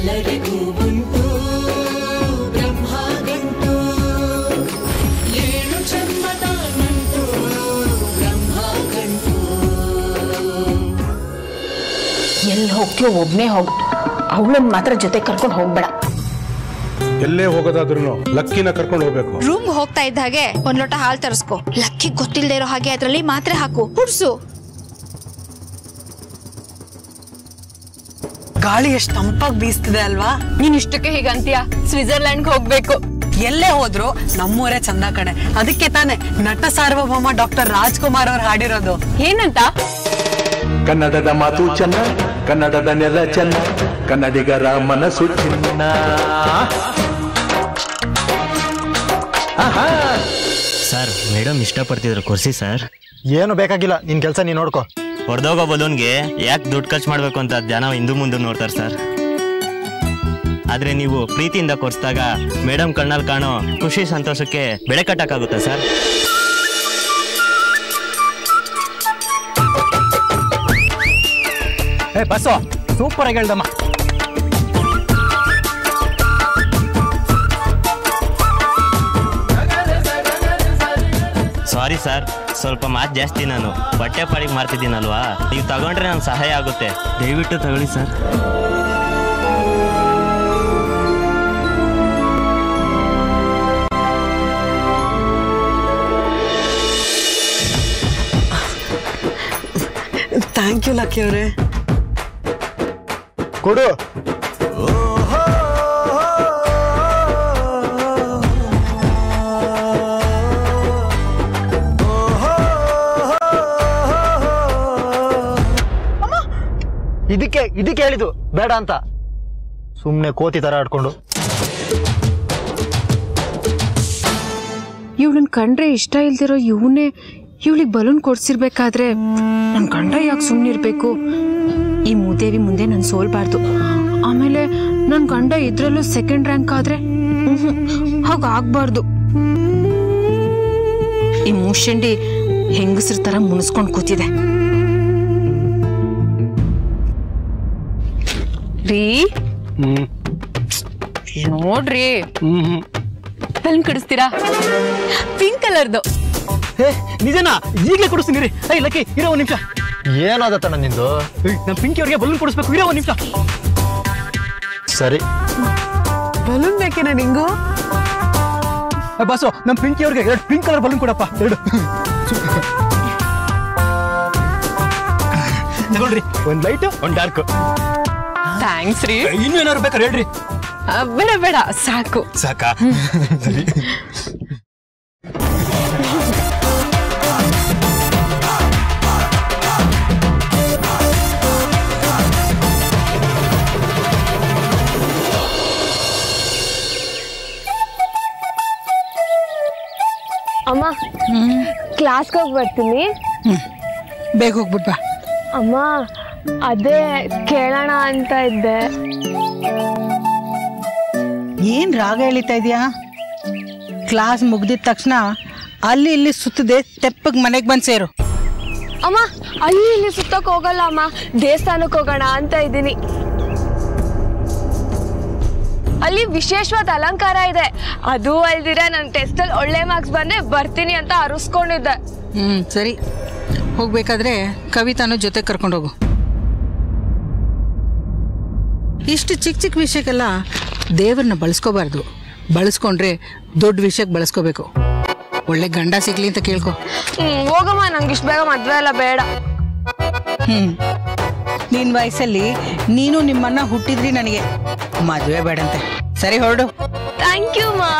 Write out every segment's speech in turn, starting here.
ಎಲ್ಲರಿಗೂ ಉಂಟು ಬ್ರಹ್ಮಗಂಟು ಏಳು ಜನ್ಮದ ನಂಟು ಬ್ರಹ್ಮಗಂಟು ಎಲ್ಲಿ ಹೋಗ್ತೀಯೋ ಒಬ್ನೇ ಹೋಗು ಅವಳನ್ನ ಮಾತ್ರ ಜೊತೆ ಕರ್ಕೊಂಡು ಹೋಗ್ಬೇಡ ಎಲ್ಲೇ ಹೋಗೋದಾದ್ರೂ ಲಕ್ಕಿನ ಕರ್ಕೊಂಡು ಹೋಗ್ಬೇಕು ರೂಮ್ ಹೋಗ್ತಾ ಇದ್ದ ಹಾಗೆ ಒಂದ್ ಲೋಟ ಹಾಲ್ ತರಿಸ್ಕೊ ಲಕ್ಕಿ ಗೊತ್ತಿಲ್ಲದೆ ಇರೋ ಹಾಗೆ ಅದ್ರಲ್ಲಿ ಮಾತ್ರೆ ಹಾಕು ಹುಡ್ಸು ಗಾಳಿ ಎಷ್ಟು ತಂಪಾಗಿ ಬೀಸ್ತಿದೆ ಅಲ್ವಾ ನೀನ್ ಇಷ್ಟಕ್ಕೆ ಹೀಗಂತೀಯ ಸ್ವಿಟ್ಜರ್ಲ್ಯಾಂಡ್ ಹೋಗ್ಬೇಕು ಎಲ್ಲೇ ಹೋದ್ರು ನಮ್ಮೂರೇ ಚಂದ ಕಣೆ ಅದಕ್ಕೆ ತಾನೆ ನಟ ಸಾರ್ವಭೌಮ ಡಾಕ್ಟರ್ ರಾಜ್ಕುಮಾರ್ ಅವ್ರು ಹಾಡಿರೋದು ಏನಂತ ಕನ್ನಡದ ಮಾತು ಚೆನ್ನ ಕನ್ನಡದ ನೆಲ ಚೆನ್ನ ಕನ್ನಡಿಗರ ಮನಸ್ಸು ಚಿನ್ನ ಸರ್ ಮೇಡಮ್ ಇಷ್ಟಪಡ್ತಿದ್ರು ಕೊರ್ಸಿ ಸರ್ ಏನು ಬೇಕಾಗಿಲ್ಲ ನಿನ್ ಕೆಲಸ ನೀನ್ ನೋಡ್ಕೋ ಹೊಡೆದೋಗೋ ಬಲೂನ್ಗೆ ಯಾಕೆ ದುಡ್ಡು ಖರ್ಚು ಮಾಡಬೇಕು ಅಂತ ಜನ ಹಿಂದೂ ಮುಂದೆ ನೋಡ್ತಾರೆ ಸರ್ ಆದ್ರೆ ನೀವು ಪ್ರೀತಿಯಿಂದ ಕೊರ್ಸಿದಾಗ ಮೇಡಮ್ ಕಣ್ಣಲ್ಲಿ ಕಾಣೋ ಖುಷಿ ಸಂತೋಷಕ್ಕೆ ಬೆಳೆ ಕಟ್ಟಕ್ಕಾಗುತ್ತಾ ಸರ್ ಏ ಬಸ್ಸು ಸೂಪರ್ ಆಗಿ ಹೇಳ್ದಮ್ಮ ಸಾರಿ ಸರ್ ಸ್ವಲ್ಪ ಮಾತು ಜಾಸ್ತಿ ನಾನು ಬಟ್ಟೆ ಪಾಡಿಗೆ ಮಾಡ್ತಿದ್ದೀನಲ್ವಾ ನೀವು ತಗೊಂಡ್ರೆ ನಂಗೆ ಸಹಾಯ ಆಗುತ್ತೆ ದಯವಿಟ್ಟು ತಗೊಳ್ಳಿ ಸರ್ ಥ್ಯಾಂಕ್ ಯು ಲಕ್ಕಿ ಅವರೇ ಕೊಡು ಇದಕ್ಕೆ ಇದಕ್ಕೆ ಹೇಳಿದ್ದು ಬೇಡ ಅಂತ ಸುಮ್ಮನೆ ಕೋತಿ ತರ ಆಡ್ಕೊಂಡು ಇವಳನ್ನ ಕಂಡ್ರೆ ಇಷ್ಟ ಇಲ್ದಿರೋ ಇವನೇ ಇವಳಿಗೆ ಬಲೂನ್ ಕೊಡ್ಸಿರ್ಬೇಕಾದ್ರೆ ನನ್ ಗಂಡ ಯಾಕೆ ಸುಮ್ಮನಿರ್ಬೇಕು ಈ ಮೂದೇವಿ ಮುಂದೆ ನಾನು ಸೋಲ್ಬಾರ್ದು ಆಮೇಲೆ ನನ್ನ ಗಂಡ ಇದ್ರಲ್ಲೂ ಸೆಕೆಂಡ್ ರ್ಯಾಂಕ್ ಆದ್ರೆ ಹಾಗಾಗ್ಬಾರ್ದು ಈ ಮೂಷಂಡಿ ಹೆಂಗಸ್ರ ತರ ಮುನಿಸ್ಕೊಂಡು ಕೂತಿದೆ ರೀ ನೋಡ್ರಿ ಫಿಲ್ಮ್ ಕಡಿಸ್ತೀರಾ ಪಿಂಕ್ ಕಲರ್ದು ಏ ನಿಜನಾ ಈಗಲೇ ಕೊಡಿಸ್ತೀನಿ ರೀ ಐ ಲಕ್ಕಿ ಇರೋ ಒಂದ್ ನಿಮಿಷ ಏನಾದತ್ತಣ್ಣ ನಿಂದು ನಮ್ಮ ಪಿಂಕಿ ಅವ್ರಿಗೆ ಬಲೂನ್ ಕೊಡಿಸ್ಬೇಕು ಇರೋ ಒಂದ್ ನಿಮಿಷ ಸರಿ ಬಲೂನ್ ಬೇಕೇನ ನಿಂಗು ಏ, ಬಸ್ಸು ನಮ್ಮ ಪಿಂಕಿ ಅವ್ರಿಗೆ ಎರಡು ಪಿಂಕ್ ಕಲರ್ ಬಲೂನ್ ಕೊಡಪ್ಪ ಎರಡು ತಗೊಳ್ರಿ ಒಂದ್ ಲೈಟ್ ಒಂದ್ ಡಾರ್ಕ್ ಥ್ಯಾಂಕ್ಸ್ ರೀ ಇನ್ನೂ ಏನಾದ್ರು ಬೇಕಾದ್ರೆ ಹೇಳ್ರಿ ಆ, ಬೇಡ ಬೇಡ ಸಾಕು ಸಾಕಾ ಸರಿ ಅಮ್ಮ ಕ್ಲಾಸ್ಗೆ ಹೋಗಿ ಬರ್ತೀನಿ ಬೇಗ ಹೋಗ್ಬಿಟ್ ಬಾ ಅಮ್ಮ ಅದೇ ಕೇಳೋಣ ಅಂತ ಇದ್ದೆ ಏನ್ ರಾಗ ಎಳಿತಾ ಇದೀಯಾ ಕ್ಲಾಸ್ ಮುಗ್ದಿದ ತಕ್ಷಣ ಅಲ್ಲಿ ಇಲ್ಲಿ ಸುತ್ತದೆ ತೆಪ್ಪಗ್ ಮನೆಗ್ ಬಂದ್ ಸೇರು ಅಮ್ಮ ಅಲ್ಲಿ ಇಲ್ಲಿ ಸುತ್ತಕ್ ಹೋಗಲ್ಲ ಅಮ್ಮ ದೇವಸ್ಥಾನಕ್ಕೆ ಹೋಗೋಣ ಅಂತ ಇದ್ದೀನಿ ಅಲ್ಲಿ ವಿಶೇಷವಾದ ಅಲಂಕಾರ ಇದೆ ಅದು ಅಲ್ದಿರ ನನ್ನ ಟೆಸ್ಟಲ್ಲಿ ಒಳ್ಳೆ ಮಾರ್ಕ್ಸ್ ಬಂದ್ರೆ ಬರ್ತೀನಿ ಅಂತ ಅರಸ್ಕೊಂಡಿದ್ದೆ ಹ್ಮ್ ಸರಿ ಹೋಗ್ಬೇಕಾದ್ರೆ ಕವಿತಾನು ಜೊತೆ ಕರ್ಕೊಂಡು ಹೋಗು ಇಷ್ಟು ಚಿಕ್ಕ ಚಿಕ್ಕ ವಿಷಯಕ್ಕೆಲ್ಲ ದೇವ್ರನ್ನ ಬಳಸ್ಕೋಬಾರ್ದು ಬಳಸ್ಕೊಂಡ್ರೆ ದೊಡ್ಡ ವಿಷಯಕ್ಕೆ ಬಳಸ್ಕೋಬೇಕು ಒಳ್ಳೆ ಗಂಡ ಸಿಗ್ಲಿ ಅಂತ ಕೇಳ್ಕೊ ಹ್ಮ್ ಹೋಗಮ್ಮ ನಂಗೆ ಇಷ್ಟು ಬೇಗ ಮದ್ವೆ ಎಲ್ಲ ಬೇಡ ಹ್ಮ್ ನಿನ್ ವಯಸ್ಸಲ್ಲಿ ನೀನು ನಿಮ್ಮನ್ನ ಹುಟ್ಟಿದ್ರಿ ನನಗೆ ಮದುವೆ ಬೇಡಂತೆ ಸರಿ ಹೊರಡು ಥ್ಯಾಂಕ್ ಯು ಮಾ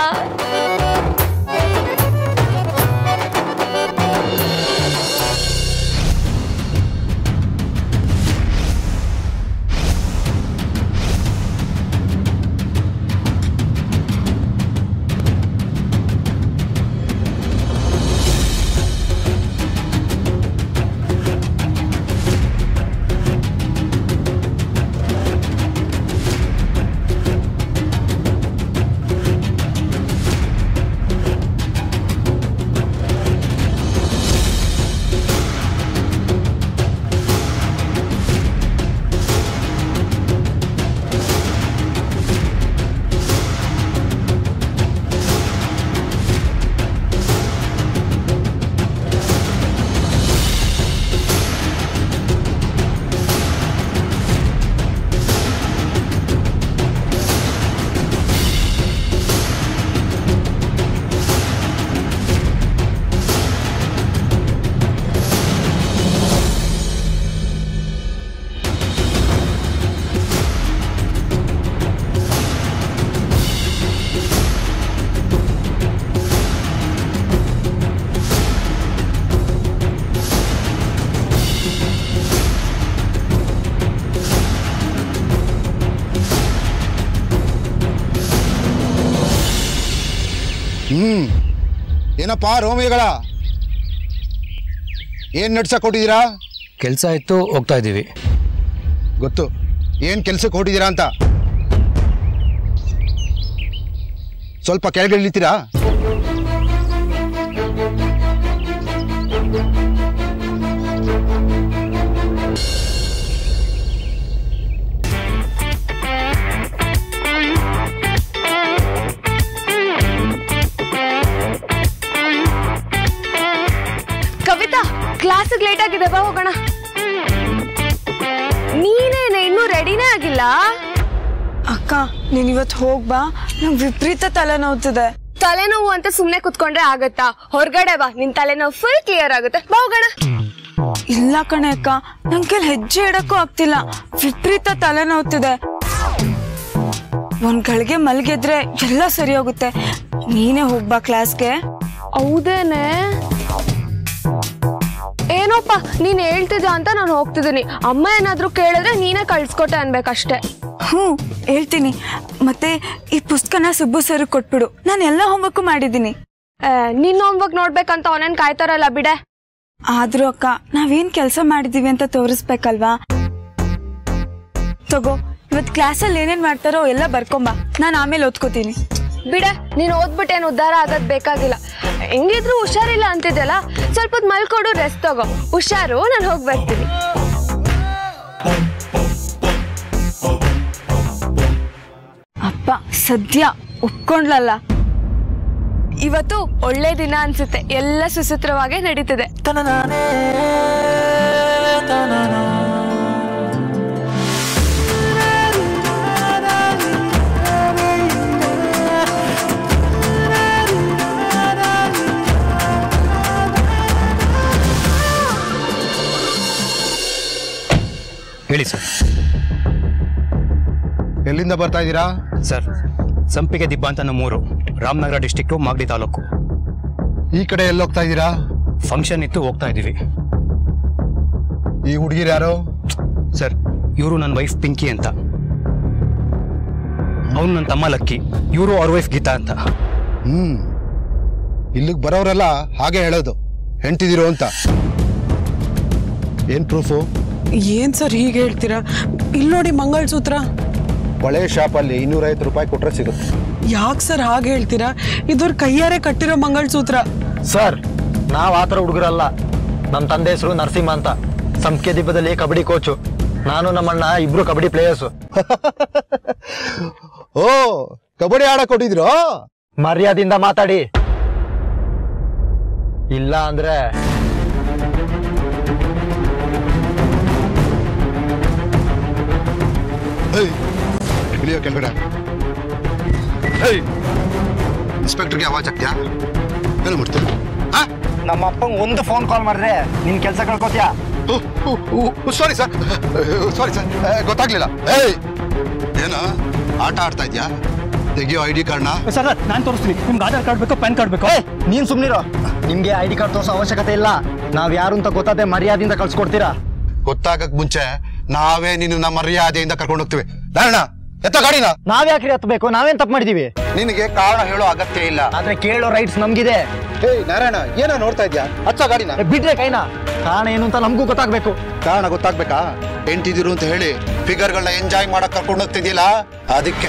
ಹ್ಮ್ ಏನಪ್ಪಾ ರೋಮಿಗಳ ಏನ್ ನಡ್ಸಕ್ ಕೊಟ್ಟಿದ್ದೀರಾ ಕೆಲಸ ಇತ್ತು ಹೋಗ್ತಾ ಇದ್ದೀವಿ ಗೊತ್ತು ಏನ್ ಕೆಲ್ಸಕ್ಕೆ ಹೊಟ್ಟಿದ್ದೀರಾ ಅಂತ ಸ್ವಲ್ಪ ಕೆಳಗೆ ಇಳಿತೀರಾ ಕವಿತಾ ಕ್ಲಾಸಿಗೆ ಲೇಟ್ ಆಗಿದೆ ಬಾ ಹೋಗೋಣ ನೀನೇನೆ ಇನ್ನೂ ರೆಡಿನೇ ಆಗಿಲ್ಲ ಅಕ್ಕ ನೀನ್ ಇವತ್ತು ಹೋಗ್ಬಾ ನಂಗೆ ವಿಪರೀತ ತಲೆನೋವ್ತಿದೆ ತಲೆನೋವು ಅಂತ ಸುಮ್ನೆ ಕುತ್ಕೊಂಡ್ರೆ ಆಗತ್ತಾ ಹೊರಗಡೆ ಬಾ ನಿನ್ ತಲೆನೋವು ಫುಲ್ ಕ್ಲಿಯರ್ ಆಗುತ್ತೆ ಬಾ ಹೋಗೋಣ ಇಲ್ಲ ಕಣೆ ಅಕ್ಕ ನಂಗೆ ಕೆಲ ಹೆಜ್ಜೆ ಇಡಕ್ಕೂ ಆಗ್ತಿಲ್ಲ ವಿಪರೀತ ತಲೆನೋವ್ತಿದೆ ಒಂದ್ ಗಳಿಗೆ ಮಲ್ಗಿದ್ರೆ ಎಲ್ಲ ಸರಿ ಹೋಗುತ್ತೆ ನೀನೇ ಹೋಗ್ಬಾ ಕ್ಲಾಸ್ಗೆ ಹೌದೇನೆ ಏನೋಪ್ಪ ನೀನ್ ಹೇಳ್ತಿದ್ದ ಅಂತ ನಾನು ಹೋಗ್ತಿದ್ದೀನಿ ಅಮ್ಮ ಏನಾದ್ರೂ ಕೇಳಿದ್ರೆ ನೀನೇ ಕಳ್ಸ್ಕೊಟ್ಟೆ ಅನ್ಬೇಕಷ್ಟೇ ಹ್ಞೂ ಹೇಳ್ತೀನಿ ಮತ್ತೆ ಈ ಪುಸ್ತಕನ ಸುಬ್ಬು ಸರ್ ಕೊಟ್ಬಿಡು ನಾನು ಎಲ್ಲ ಹೋಮ್ವರ್ಕು ಮಾಡಿದ್ದೀನಿ ನಿನ್ನ ಹೋಮ್ವರ್ಕ್ ನೋಡ್ಬೇಕಂತ ಅವನೇನ್ ಕಾಯ್ತಾರಲ್ಲ ಬಿಡೆ ಆದ್ರೂ ಅಕ್ಕ ನಾವೇನ್ ಕೆಲಸ ಮಾಡಿದೀವಿ ಅಂತ ತೋರಿಸ್ಬೇಕಲ್ವಾ ತಗೋ ಇವತ್ ಕ್ಲಾಸಲ್ಲಿ ಏನೇನ್ ಮಾಡ್ತಾರೋ ಎಲ್ಲ ಬರ್ಕೊಂಬಾ ನಾನು ಆಮೇಲೆ ಓದ್ಕೋತೀನಿ ಬಿಡೆ ನೀನ್ ಓದ್ಬಿಟ್ಟೇನು ಉದ್ಧಾರ ಆಗೋದ್ ಬೇಕಾಗಿಲ್ಲ ಹೆಂಗಿದ್ರು ಹುಷಾರಿಲ್ಲ ಅಂತಿದ್ದಲ್ಲ ಸ್ವಲ್ಪ ಹೊತ್ತು ಮಲ್ಕೊಡು ರೆಸ್ಟ್ ತಗೋ ಹುಷಾರು ನಾನು ಹೋಗಿ ಬರ್ತೀನಿ ಅಪ್ಪ ಸದ್ಯ ಒಪ್ಕೊಂಡ್ಲಲ್ಲ ಇವತ್ತು ಒಳ್ಳೆ ದಿನ ಅನ್ಸುತ್ತೆ ಎಲ್ಲ ಸುಸೂತ್ರವಾಗಿ ನಡೀತಿದೆ ಹೇಳಿ ಸರ್ ಎಲ್ಲಿಂದ ಬರ್ತಾ ಇದ್ದೀರಾ ಸರ್ ಸಂಪಿಗೆ ದಿಬ್ಬ ಅಂತ ನಮ್ಮೂರು ರಾಮನಗರ ಡಿಸ್ಟಿಕ್ಟು ಮಾಗಡಿ ತಾಲೂಕು ಈ ಕಡೆ ಎಲ್ಲಿ ಹೋಗ್ತಾ ಇದ್ದೀರಾ ಫಂಕ್ಷನ್ ಇತ್ತು ಹೋಗ್ತಾ ಇದ್ದೀವಿ ಈ ಹುಡುಗಿರು ಯಾರು ಸರ್ ಇವರು ನನ್ನ ವೈಫ್ ಪಿಂಕಿ ಅಂತ ಅವನು ನನ್ನ ತಮ್ಮ ಲಕ್ಕಿ ಇವರು ಅವ್ರ ವೈಫ್ ಗೀತಾ ಅಂತ ಹ್ಮ್ ಇಲ್ಲಿಗೆ ಬರೋರೆಲ್ಲ ಹಾಗೆ ಹೇಳೋದು ಹೆಂಡ್ತಿದಿರೋ ಅಂತ ಏನ್ ಪ್ರೂಫು ಏನ್ ಸರ್ ಹೀಗೆ ಹೇಳ್ತೀರಾ ಇಲ್ಲಿ ನೋಡಿ ಮಂಗಳ್ಸೂತ್ರ ಒಳ್ಳೆ ಶಾಪಲ್ಲಿ ಇನ್ನೂರೈವತ್ತು ರೂಪಾಯಿ ಕೊಟ್ರೆ ಸಿಗುತ್ತೆ ಯಾಕೆ ಸರ್ ಹಾಗೆ ಹೇಳ್ತೀರಾ ಇದ್ರ ಕೈಯಾರೆ ಕಟ್ಟಿರೋ ಮಂಗಳ್ಸೂತ್ರ ಸರ್ ನಾವ್ ಆ ಥರ ಹುಡುಗರಲ್ಲ ನಮ್ಮ ತಂದೆ ಹೆಸರು ನರಸಿಂಹ ಅಂತ ಸಂಪಿಗೆ ದಿಬ್ಬದಲ್ಲಿ ಕಬಡ್ಡಿ ಕೋಚು ನಾನು ನಮ್ಮಣ್ಣ ಇಬ್ರು ಕಬಡ್ಡಿ ಪ್ಲೇಯರ್ಸು ಓ ಕಬಡ್ಡಿ ಆಡಕ್ ಕೊಟ್ಟಿದ್ರು ಮರ್ಯಾದಿಂದ ಮಾತಾಡಿ ಇಲ್ಲ ಅಂದ್ರೆ ಇಳಿಯೋ ಕೆಳಗಡೆ ಇನ್ಸ್ಪೆಕ್ಟರ್ಗೆ ಆವಾಜ್ ಆಗ್ತೀಯಾ ಎಲ್ಲಿ ಮಾಡ್ತೀರಿ ನಮ್ಮ ಅಪ್ಪಂಗ್ ಒಂದು ಫೋನ್ ಕಾಲ್ ಮಾಡಿದ್ರೆ ನಿನ್ ಕೆಲಸ ಕಳ್ಕೊತ್ಯಾ ಸಾರಿ ಸರ್ ಸಾರಿ ಸರ್ ಗೊತ್ತಾಗ್ಲಿಲ್ಲ ಏಯ್ ಏನು ಆಟ ಆಡ್ತಾ ಇದ್ಯಾ ತೆಗಿಯೋ ಐ ಡಿ ಕಾರ್ಡ್ನ ಸರ್ ನಾನು ತೋರಿಸ್ತೀನಿ ನಿಮ್ಗೆ ಆಧಾರ್ ಕಾರ್ಡ್ ಬೇಕು ಪ್ಯಾನ್ ಕಾರ್ಡ್ ಬೇಕು ನೀನ್ ಸುಮ್ನಿರೋ ನಿಮ್ಗೆ ಐ ಡಿ ಕಾರ್ಡ್ ತೋರಿಸೋ ಅವಶ್ಯಕತೆ ಇಲ್ಲ ನಾವ್ ಯಾರು ಅಂತ ಗೊತ್ತಾದೆ ಮರ್ಯಾದೆಯಿಂದ ಕಳ್ಸ್ಕೊಡ್ತೀರಾ ಗೊತ್ತಾಗಕ್ ಮುಂಚೆ ನಾವೇ ನಿನ್ನ ಮರ್ಯಾದೆಯಿಂದ ಕರ್ಕೊಂಡು ಹೋಗ್ತೀವಿ ನಾರಾಯಣ ಎತ್ತ ಗಾಡಿನ ನಾವ್ ಯಾಕ್ರಿ ಹತ್ಬೇಕು ನಾವೇನ್ ತಪ್ಪು ಮಾಡಿದೀವಿ ನಿನಗೆ ಕಾರಣ ಹೇಳೋ ಅಗತ್ಯ ಇಲ್ಲ ಆದ್ರೆ ಕೇಳೋ ರೈಟ್ಸ್ ನಮ್ಗಿದೆ ಏಯ್ ನಾರಾಯಣ ಏನೋ ನೋಡ್ತಾ ಇದ್ಯಾ ಹಚ್ಚ ಗಾಡಿನ ಏ, ಬಿಡ್ರೆ ಕೈನಾ ಕಾರಣ ಏನು ಅಂತ ನಮಗೂ ಗೊತ್ತಾಗ್ಬೇಕು ಕಾರಣ ಗೊತ್ತಾಗ್ಬೇಕಾ ಎಂಟಿದಿರು ಅಂತ ಹೇಳಿ ಫಿಗರ್ಗಳನ್ನ ಎಂಜಾಯ್ ಮಾಡಕ್ ಕರ್ಕೊಂಡು ಹೋಗ್ತಿದ್ಯಲ್ಲ ಅದಕ್ಕೆ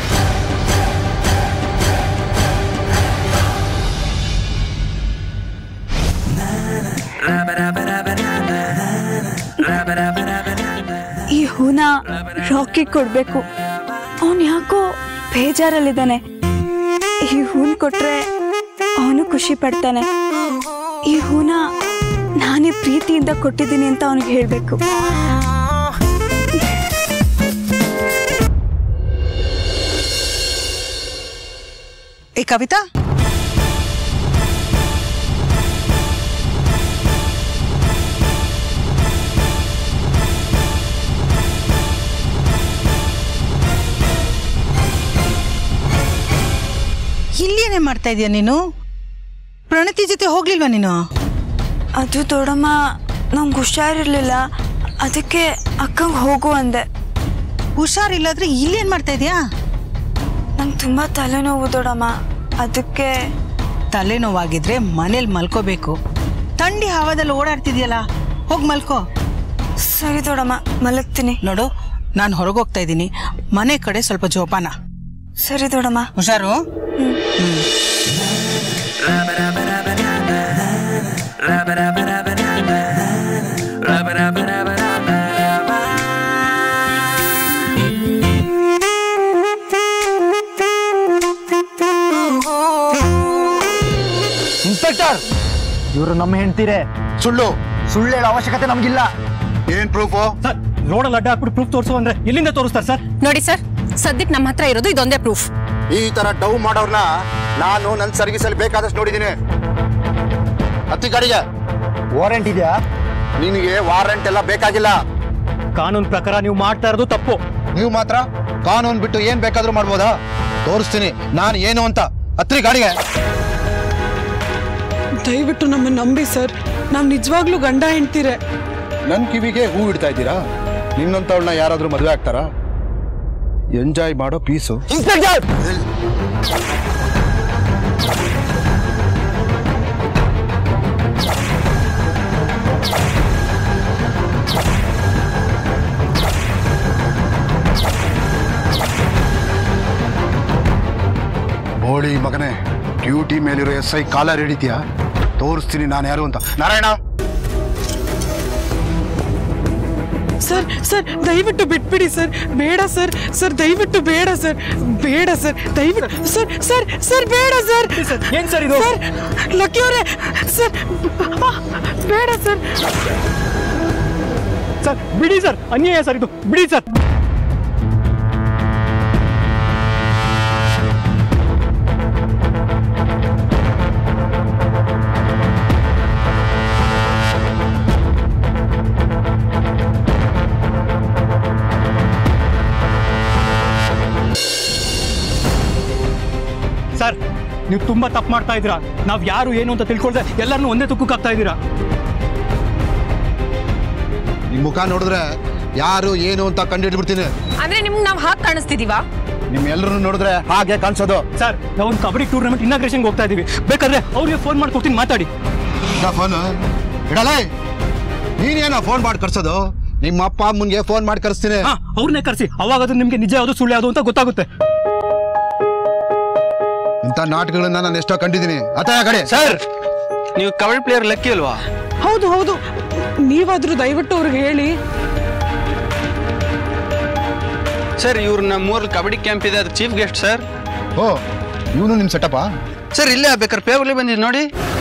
ಈ ಹೂನ ರಾಕಿ ಕೊಡ್ಬೇಕು ಅವನ್ ಯಾಕೋ ಬೇಜಾರಲ್ಲಿದ್ದಾನೆ ಈ ಹೂನ್ ಕೊಟ್ರೆ ಅವನು ಖುಷಿ ಪಡ್ತಾನೆ ಈ ಹೂನ ನಾನೇ ಪ್ರೀತಿಯಿಂದ ಕೊಟ್ಟಿದ್ದೀನಿ ಅಂತ ಅವನಿಗೆ ಹೇಳ್ಬೇಕು ಏ ಕವಿತಾ ಇಲ್ಲೇನೇ ಮಾಡ್ತಾ ಇದೀಯ ನೀನು ಪ್ರಣತಿ ಜೊತೆ ಹೋಗ್ಲಿಲ್ವಾ ನೀನು ಅದು ದೊಡ್ಡಮ್ಮ ನಂಗೆ ಹುಷಾರಿರ್ಲಿಲ್ಲ ಅದಕ್ಕೆ ಅಕ್ಕಂಗೆ ಹೋಗು ಅಂದೆ ಹುಷಾರಿಲ್ಲಾದ್ರೆ ಇಲ್ಲೇನ್ ಮಾಡ್ತಾ ಇದೀಯಾ ನಂಗೆ ತುಂಬ ತಲೆನೋವು ದೊಡ್ಡಮ್ಮ ಅದಕ್ಕೆ ತಲೆನೋವಾಗಿದ್ರೆ ಮನೇಲಿ ಮಲ್ಕೋಬೇಕು ಥಂಡಿ ಹವಾದಲ್ಲಿ ಓಡಾಡ್ತಿದ್ಯಲ್ಲ ಹೋಗಿ ಮಲ್ಕೋ ಸರಿ ದೊಡಮ್ಮ ಮಲಗ್ತೀನಿ ನೋಡು ನಾನು ಹೊರಗೋಗ್ತಾ ಇದ್ದೀನಿ ಮನೆ ಕಡೆ ಸ್ವಲ್ಪ ಜೋಪಾನ ಸರಿ ದೊಡಮ್ಮ ಹುಷಾರು ಇನ್ಸ್ಪೆಕ್ಟರ್ ಇವರು ನಮ್ಮ ಹೆಂಡ್ತೀರೆ ಸುಳ್ಳು ಸುಳ್ಳು ಹೇಳೋ ಅವಶ್ಯಕತೆ ನಮ್ಗಿಲ್ಲ ಏನ್ ಪ್ರೂಫು ಸರ್ ರೋಡಲ್ಲಿ ಅಡ್ಡ ಹಾಕ್ಬಿಟ್ಟು ಪ್ರೂಫ್ ತೋರಿಸು ಅಂದ್ರೆ ಎಲ್ಲಿಂದ ತೋರಿಸ್ತಾರೆ ಸರ್ ನೋಡಿ ಸರ್ ಸದ್ಯಕ್ಕೆ ನಮ್ಮ ಹತ್ರ ಇರೋದು ಇದೊಂದೇ ಪ್ರೂಫ್ ಈ ತರ ಡವ್ ಮಾಡೋರ್ನ ನಾನು ನನ್ನ ಸರ್ವಿಸ್ ಅಲ್ಲಿ ಬೇಕಾದಷ್ಟು ನೋಡಿದ್ದೀನಿ ಹತ್ತಿ ಗಾಡಿಗೆ ವಾರೆಂಟ್ ಇದೆಯಾ ನಿನಗೆ ವಾರಂಟ್ ಎಲ್ಲ ಬೇಕಾಗಿಲ್ಲ ಕಾನೂನು ಪ್ರಕಾರ ನೀವು ಮಾಡ್ತಾ ಇರೋದು ತಪ್ಪು ನೀವು ಮಾತ್ರ ಕಾನೂನು ಬಿಟ್ಟು ಏನ್ ಬೇಕಾದ್ರೂ ಮಾಡ್ಬೋದಾ ತೋರಿಸ್ತೀನಿ ನಾನು ಏನು ಅಂತ ಹತ್ರಿ ಗಾಡಿಗೆ ದಯವಿಟ್ಟು ನಮ್ಮ ನಂಬಿ ಸರ್ ನಾವು ನಿಜವಾಗ್ಲೂ ಗಂಡ ಹೆಂಡ್ತೀರೆ ನನ್ನ ಕಿವಿಗೆ ಹೂ ಇಡ್ತಾ ಇದ್ದೀರಾ ನಿನ್ನಂತವಳನ್ನ ಯಾರಾದ್ರೂ ಮದುವೆ ಆಗ್ತಾರಾ ಎಂಜಾಯ್ ಮಾಡೋ ಪೀಸು ಇನ್ಸ್ಪೆಕ್ಟರ್ ಬೋಳಿ ಮಗನೇ ಡ್ಯೂಟಿ ಮೇಲಿರೋ ಎಸ್ ಐ ಕಾಲರ್ ಹಿಡಿತೀಯಾ ತೋರಿಸ್ತೀನಿ ನಾನು ಯಾರು ಅಂತ ನಾರಾಯಣ ಸರ್ ಸರ್ ದಯವಿಟ್ಟು ಬಿಟ್ಬಿಡಿ ಸರ್ ಬೇಡ ಸರ್ ಸರ್ ದಯವಿಟ್ಟು ಬೇಡ ಸರ್ ಬೇಡ ಸರ್ ದಯವಿಟ್ಟು ಸರ್ ಸರ್ ಸರ್ ಬೇಡ ಸರ್ ಏನ್ ಸರ್ ಇದು? ಸರ್ ಲಕ್ಕಿ ಅವರೇ ಸರ್ ಆ, ಬೇಡ ಸರ್ ಸರ್ ಬಿಡಿ ಸರ್ ಅನ್ಯಾಯ ಸರ್ ಇದು ಬಿಡಿ ಸರ್ ಸರ್ ನೀವು ತುಂಬಾ ತಪ್ಪು ಮಾಡ್ತಾ ಇದ್ದೀರಾ ನಾವ್ ಯಾರು ಏನು ಅಂತ ತಿಳ್ಕೊಳ್ದೆ ಎಲ್ಲರನ್ನೂ ಒಂದೇ ತುಕ್ಕಕ್ಕೆ ಹಾಕ್ತಾ ಇದ್ದೀರಾ ನಿಮ್ ಮುಖ ನೋಡಿದ್ರೆ ಯಾರು ಏನು ಅಂತ ಕಂಡುಹಿಡ್ಬಿಡ್ತೀನಿ ಅಂದ್ರೆ ನಿಮ್ಗೆ ನಾವು ಹಾಗೆ ಕಾಣಿಸ್ತಿದೀವಾ ನಿಮ್ ಎಲ್ಲರೂ ನೋಡಿದ್ರೆ ಹಾಗೆ ಕಾಣಿಸೋದು ಸರ್ ನಾವು ಒಂದು ಕಬಡ್ಡಿ ಟೂರ್ನಮೆಂಟ್ ಇನಾಗ್ರೇಷನ್ಗೆ ಹೋಗ್ತಾ ಇದೀವಿ ಬೇಕಾದ್ರೆ ಅವ್ರಿಗೆ ಫೋನ್ ಮಾಡಿ ಕೊಡ್ತೀನಿ ಮಾತಾಡಿ ಫೋನ್ ಇಡಲೇ ನೀನೇನೋ ಫೋನ್ ಮಾಡಿ ಕರ್ಸೋದು ನಿಮ್ಮ ಅಪ್ಪ ಅಮ್ಮನ್ಗೆ ಫೋನ್ ಮಾಡಿ ಕರೆಸ್ತೀನಿ ಹಾ ಅವ್ರನ್ನೇ ಕರೆಸಿ ಅವಾಗ ಅದು ನಿಮ್ಗೆ ನಿಜ ಯಾವುದು ಸುಳ್ಳು ಯಾವುದು ಅಂತ ಗೊತ್ತಾಗುತ್ತೆ ಇಂಥ ನಾಟಕಗಳನ್ನ ನಾನು ಎಷ್ಟೋ ಕಂಡಿದ್ದೀನಿ ಆತ ಕಡೆ ಸರ್ ನೀವು ಕಬಡ್ಡಿ ಪ್ಲೇಯರ್ ಲಕ್ಕಿ ಅಲ್ವಾ ಹೌದು ಹೌದು ನೀವಾದ್ರೂ ದಯವಿಟ್ಟು ಅವ್ರಿಗೆ ಹೇಳಿ ಸರ್ ಇವ್ರು ನಮ್ಮೂರಲ್ಲಿ ಕಬಡ್ಡಿ ಕ್ಯಾಂಪ್ ಇದೆ ಅದು ಚೀಫ್ ಗೆಸ್ಟ್ ಸರ್ ಓ ಇವನು ನಿಮ್ ಸೆಟಪ್ಪ ಸರ್ ಇಲ್ಲೇ ಬೇಕಾದ್ರೆ ಪೇಪರ್ಲಿ ಬಂದಿದೆ ನೋಡಿ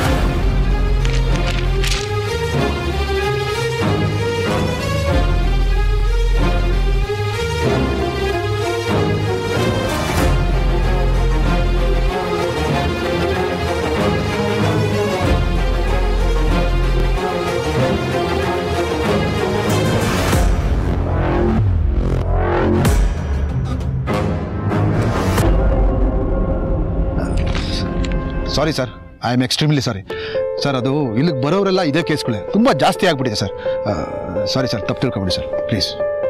sorry sir I am extremely sorry sir ಅದು ಇಲ್ಲಿಗೆ ಬರೋರೆಲ್ಲ ಇದೇ ಕೇಸ್ಗಳೇ ತುಂಬ ಜಾಸ್ತಿ ಆಗ್ಬಿಟ್ಟಿದೆ ಸರ್ ಸಾರಿ ಸರ್ ತಪ್ಪು ತಿಳ್ಕೊಬಿಡಿ ಸರ್ ಪ್ಲೀಸ್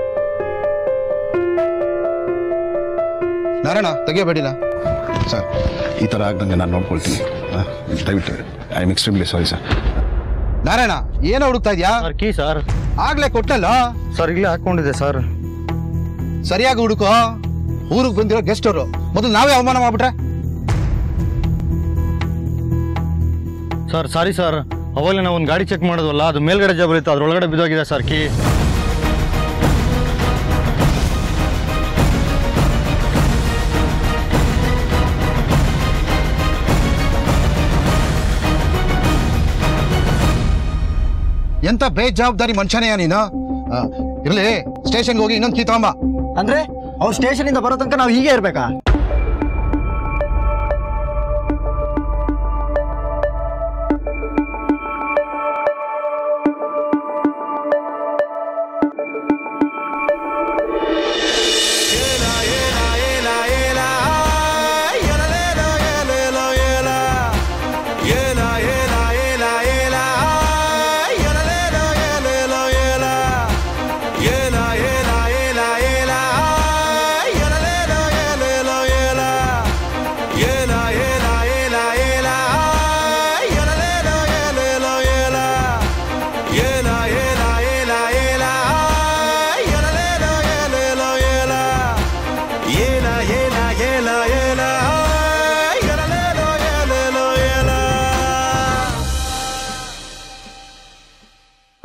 ನಾರಾಯಣ ತೆಗಿಯಬೇಡಿಲ್ಲ ಸರ್ ಈ ಥರ ಆಗ್ದಂಗೆ ನಾನು ನೋಡ್ಕೊಳ್ತೀನಿ ಆ, ದಯವಿಟ್ಟು I am extremely sorry sir Narayana ಏನೋ ಹುಡುಕ್ತಾ ಇದೆಯಾ ಕೀ ಸರ್ ಆಗ್ಲೇ ಕೊಟ್ಟಲ್ಲ ಸರ್ ಇಲ್ಲೇ ಹಾಕೊಂಡಿದೆ ಸರ್ ಸರಿಯಾಗಿ ಹುಡುಕೋ ಊರಿಗೆ ಬಂದಿರೋ ಗೆಸ್ಟ್ ಅವರು ಮೊದಲು ನಾವೇ ಅವಮಾನ ಮಾಡ್ಬಿಟ್ರೆ ಸರ್ ಸಾರಿ ಸರ್ ಅವಾಗಲೇ ನಾವು ಒಂದು ಗಾಡಿ ಚೆಕ್ ಮಾಡೋದಲ್ಲ ಅದು ಮೇಲ್ಗಡೆ ಜಬಲ್ ಇತ್ತು ಅದ್ರೊಳಗಡೆ ಬಿದ್ದೋಗಿದೆ ಸರ್ ಕೀ ಎಂತ ಬೇಜವಾಬ್ದಾರಿ ಮನುಷ್ಯನೇ ನೀನು ಆ, ಇರ್ಲಿ ಸ್ಟೇಷನ್ಗೆ ಹೋಗಿ ಇನ್ನೊಂದು ಕೀ ತಗೊಂಬ ಅಂದ್ರೆ ಅವ್ರು ಸ್ಟೇಷನ್ ಇಂದ ಬರೋ ತನಕ ನಾವು ಹೀಗೆ ಇರ್ಬೇಕಾ ಏನ ಏನ ಏನ ಏನ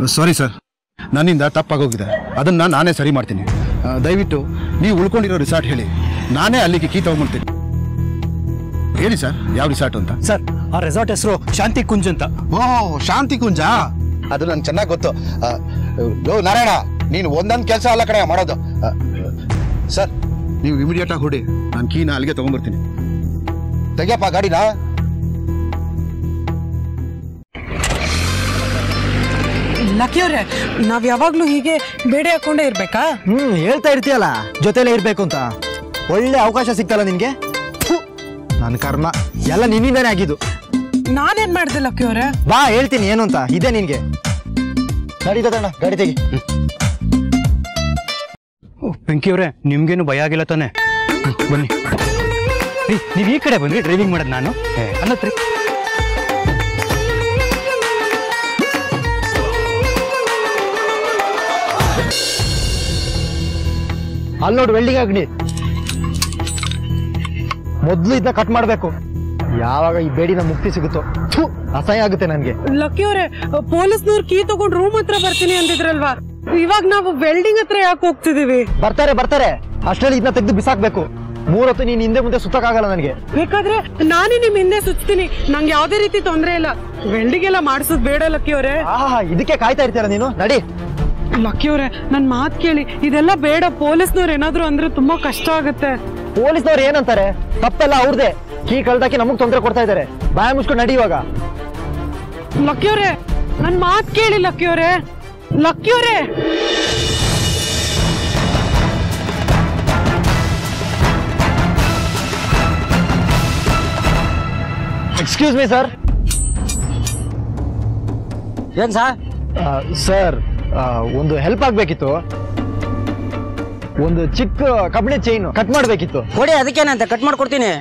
ಸಾರಿ ಸರ್ ನನ್ನಿಂದ ತಪ್ಪಾಗೋಗಿದೆ ಅದನ್ನ ನಾನೇ ಸರಿ ಮಾಡ್ತೀನಿ ಆ, ದಯವಿಟ್ಟು ನೀವು ಉಳ್ಕೊಂಡಿರೋ ರಿಸಾರ್ಟ್ ಹೇಳಿ ನಾನೇ ಅಲ್ಲಿಗೆ ಕೀ ತಗೊಂಡ್ಬಿಡ್ತೀನಿ ಹೇಳಿ ಸರ್ ಯಾವ ರಿಸಾರ್ಟ್ ಅಂತ ಸರ್ ಆ ರೆಸಾರ್ಟ್ ಹೆಸರು ಶಾಂತಿ ಕುಂಜ್ ಅಂತ ಓಹ್ ಶಾಂತಿ ಕುಂಜ ಅದು ನಂಗೆ ಚೆನ್ನಾಗಿ ಗೊತ್ತು ಆ, ಲೋ ನಾರಾಯಣ ನೀನು ಒಂದೊಂದು ಕೆಲಸ ಅಲ್ಲ ಕಡೆ ಮಾಡೋದು ಆ, ಸರ್ ನೀವು ಇಮಿಡಿಯೇಟ್ ಆಗಿ ಹೊಡಿ ನಾನು ಕೀನ ಅಲ್ಲಿಗೆ ತಗೊಂಡ್ಬರ್ತೀನಿ ತೆಗಿಯಪ್ಪ ಗಾಡಿನ ಲಕ್ಕಿ ಅವ್ರೆ ನಾವ್ ಯಾವಾಗ್ಲೂ ಹೀಗೆ ಬೇಡ ಹಾಕೊಂಡೇ ಇರ್ಬೇಕಾ ಹ್ಮ್ ಹೇಳ್ತಾ ಇರ್ತೀಯಲ್ಲ ಜೊತೆಲೇ ಇರ್ಬೇಕು ಅಂತ ಒಳ್ಳೆ ಅವಕಾಶ ಸಿಗ್ತಲ್ಲ ನಿನ್ಗೆ ಥು, ನನ್ನ ಕರ್ಮ ಎಲ್ಲ ನಿನ್ನಿಂದಾನೇ ಆಗಿದ್ದು ನಾನೇನ್ ಮಾಡ್ದೆ ಲಕ್ಕಿ ಅವ್ರೆ ಬಾ ಹೇಳ್ತೀನಿ ಏನು ಅಂತ ಇದೆ ನಿನ್ಗೆ ನಡೀತದಣ್ಣ ಗಾಡಿ ತೆಗಿ ವೆಂಕಿ ಅವ್ರೆ ನಿಮ್ಗೇನು ಭಯ ಆಗಿಲ್ಲ ತಾನೆ ಹ್ಮ್, ಬನ್ನಿ ರೀ ನೀವು ಈ ಕಡೆ ಬಂದ್ರಿ ಡ್ರೈವಿಂಗ್ ಮಾಡೋದು ನಾನು ಏ, ಅಲ್ಲತ್ರಿ ಅಲ್ಲಿ ನೋಡು ವೆಲ್ಡಿಂಗ್ ಅಗ್ನಿ ಮೊದ್ಲು ಇದನ್ನ ಕಟ್ ಮಾಡ್ಬೇಕು ಯಾವಾಗ ಈ ಬೇಡಿನ ಮುಕ್ತಿ ಸಿಗುತ್ತೋ ಥು, ಅಸಹ್ಯ ಆಗುತ್ತೆ ನನ್ಗೆ ಲಕ್ಕಿ ಅವ್ರೆ ಪೊಲೀಸ್ನವ್ರು ಕೀ ತಗೊಂಡ್ ರೂಮ್ ಹತ್ರ ಬರ್ತೀನಿ ಅಂದಿದ್ರಲ್ವಾ ಇವಾಗ ನಾವು ವೆಲ್ಡಿಂಗ್ ಹತ್ರ ಯಾಕೆ ಹೋಗ್ತಿದೀವಿ ಬರ್ತಾರೆ ಬರ್ತಾರೆ ಅಷ್ಟರಲ್ಲಿ ಇದನ್ನ ತೆಗೆದು ಬಿಸಾಕ್ಬೇಕು ಮೂರೊತ್ತು ನೀನ್ ಹಿಂದೆ ಮುಂದೆ ಸುತ್ತಕ್ಕಾಗಲ್ಲ ನನಗೆ ಬೇಕಾದ್ರೆ ನಾನೇ ನಿಮ್ ಹಿಂದೆ ಸುತ್ತೀನಿ ನಂಗೆ ಯಾವ್ದೇ ರೀತಿ ತೊಂದ್ರೆ ಇಲ್ಲ ವೆಲ್ಡಿಂಗ್ ಎಲ್ಲ ಮಾಡಿಸೋದ್ ಬೇಡ ಲಕ್ಕಿ ಅವ್ರೆ ಆಹಾ ಇದಕ್ಕೆ ಕಾಯ್ತಾ ಇರ್ತೀರ ನೀನು ನಡಿ ಲಕ್ಕಿ ಅವ್ರೆ ನನ್ ಮಾತ್ ಕೇಳಿ ಇದೆಲ್ಲ ಬೇಡ ಪೊಲೀಸ್ನವ್ರು ಏನಾದ್ರು ಅಂದ್ರೆ ತುಂಬಾ ಕಷ್ಟ ಆಗುತ್ತೆ ಪೊಲೀಸ್ನವ್ರು ಏನಂತಾರೆ ತಪ್ಪೆಲ್ಲ ಅವ್ರದೇ ಕೀ ಕಳ್ದಾಕಿ ನಮಗ್ ತೊಂದರೆ ಕೊಡ್ತಾ ಇದಾರೆ ಬಾಯ ಮುಚ್ಕೊಂಡು ನಡಿ ಇವಾಗ ಲಕ್ಕಿ ಅವ್ರೆ ನನ್ ಮಾತ್ ಕೇಳಿ ಲಕ್ಕಿ ಅವ್ರೆ ಲಕ್ಕಿ ಅವ್ರೆ ಎಕ್ಸ್ಕ್ಯೂಸ್ ಮೀ ಸರ್ ಏನ್ ಸರ್ ಸರ್ ಒಂದು ಹೆಲ್ಪ್ ಆಗ್ಬೇಕಿತ್ತು ಒಂದು ಚಿಕ್ಕ ಕಬ್ಬಿಣ ಚೈನ್ ಕಟ್ ಮಾಡ್ಬೇಕಿತ್ತು ಕೊಡಿ ಅದಕ್ಕೇನಂತ ಕಟ್ ಮಾಡ್ಕೊಡ್ತೀನಿ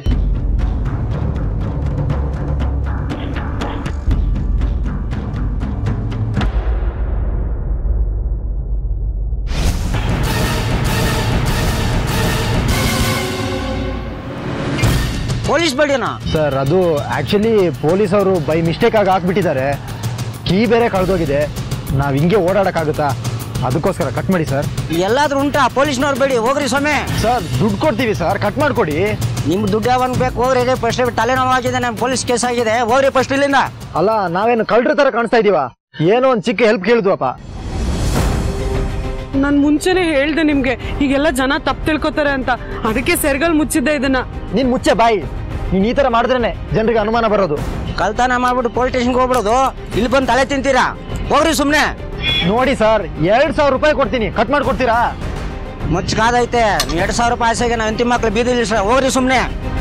ಪೊಲೀಸ್ ಬಡಿನಾ ಸರ್ ಅದು ಆಕ್ಚುಲಿ ಪೊಲೀಸ್ ಅವರು ಬೈ ಮಿಸ್ಟೇಕ್ ಆಗಿ ಹಾಕ್ಬಿಟ್ಟಿದ್ದಾರೆ ಕೀ ಬೇರೆ ಕಳೆದೋಗಿದೆ ನಾವ್ ಹಿಂಗೆ ಓಡಾಡಕ್ಕಾಗುತ್ತಾ ಅದಕ್ಕೋಸ್ಕರ ಕಟ್ ಮಾಡಿ ಸರ್ ಎಲ್ಲಾದ್ರೂ ಉಂಟಾ ಪೊಲೀಸ್ನವ್ರು ಬೇಡಿ ಹೋಗ್ರಿ ಸ್ವಾಮಿ ಸರ್ ದುಡ್ಡು ಕೊಡ್ತೀವಿ ಸರ್ ಕಟ್ ಮಾಡ್ಕೊಡಿ ನಿಮ್ ದುಡ್ಡು ಯಾವನ್ ಬೇಕು ಹೋಗ್ರಿ ಫಸ್ಟ್ ತಲೆನೋವು ಆಗಿದೆ ನಮ್ಮ ಪೊಲೀಸ್ ಕೇಸ್ ಆಗಿದೆ ಹೋಗ್ರಿ ಫಸ್ಟ್ ಇಲ್ಲಿಂದ ಅಲ್ಲ ನಾವೇನು ಕಳ್ರ ತರ ಕಾಣಿಸ್ತಾ ಇದೀವ ಏನೋ ಒಂದ್ ಚಿಕ್ಕ ಹೆಲ್ಪ್ ಕೇಳಿದ್ವಪ್ಪ ನಾನ್ ಮುಂಚೆನೆ ಹೇಳ್ದೆ ನಿಮ್ಗೆ ಈಗೆಲ್ಲ ಜನ ತಪ್ಪು ತಿಳ್ಕೊತಾರೆ ಅಂತ ಅದಕ್ಕೆ ಸೆರ್ಗಲ್ ಮುಚ್ಚಿದ್ದೆ ಇದನ್ನ ನೀನ್ ಮುಚ್ಚೆ ಬಾಯಿ ನೀನ್ ಈ ತರ ಮಾಡಿದ್ರೇನೆ ಜನರಿಗೆ ಅನುಮಾನ ಬರೋದು ಕಳ್ತನ ಮಾಡ್ಬಿಟ್ಟು ಪೊಲೀಸ್ ಸ್ಟೇಷನ್ಗೆ ಹೋಗ್ಬಿಡೋದು ಇಲ್ಲಿ ಬಂದು ತಲೆ ತಿಂತೀರಾ ಹೋಗ್ರಿ ಸುಮ್ನೆ ನೋಡಿ ಸರ್ ಎರಡ್ ಸಾವಿರ ರೂಪಾಯಿ ಕೊಡ್ತೀನಿ ಕಟ್ ಮಾಡ್ಕೊಡ್ತೀರಾ ಮುಚ್ಚ ಕಾದೈತೆ ಎರಡ್ ಸಾವಿರ ರೂಪಾಯಿ ಆಸೆಗೆ ನಾವು ಹೆಂಡತಿ ಮಕ್ಳು ಬೀದಿಲಿ ಹೋಗ್ರಿ ಸುಮ್ನೆ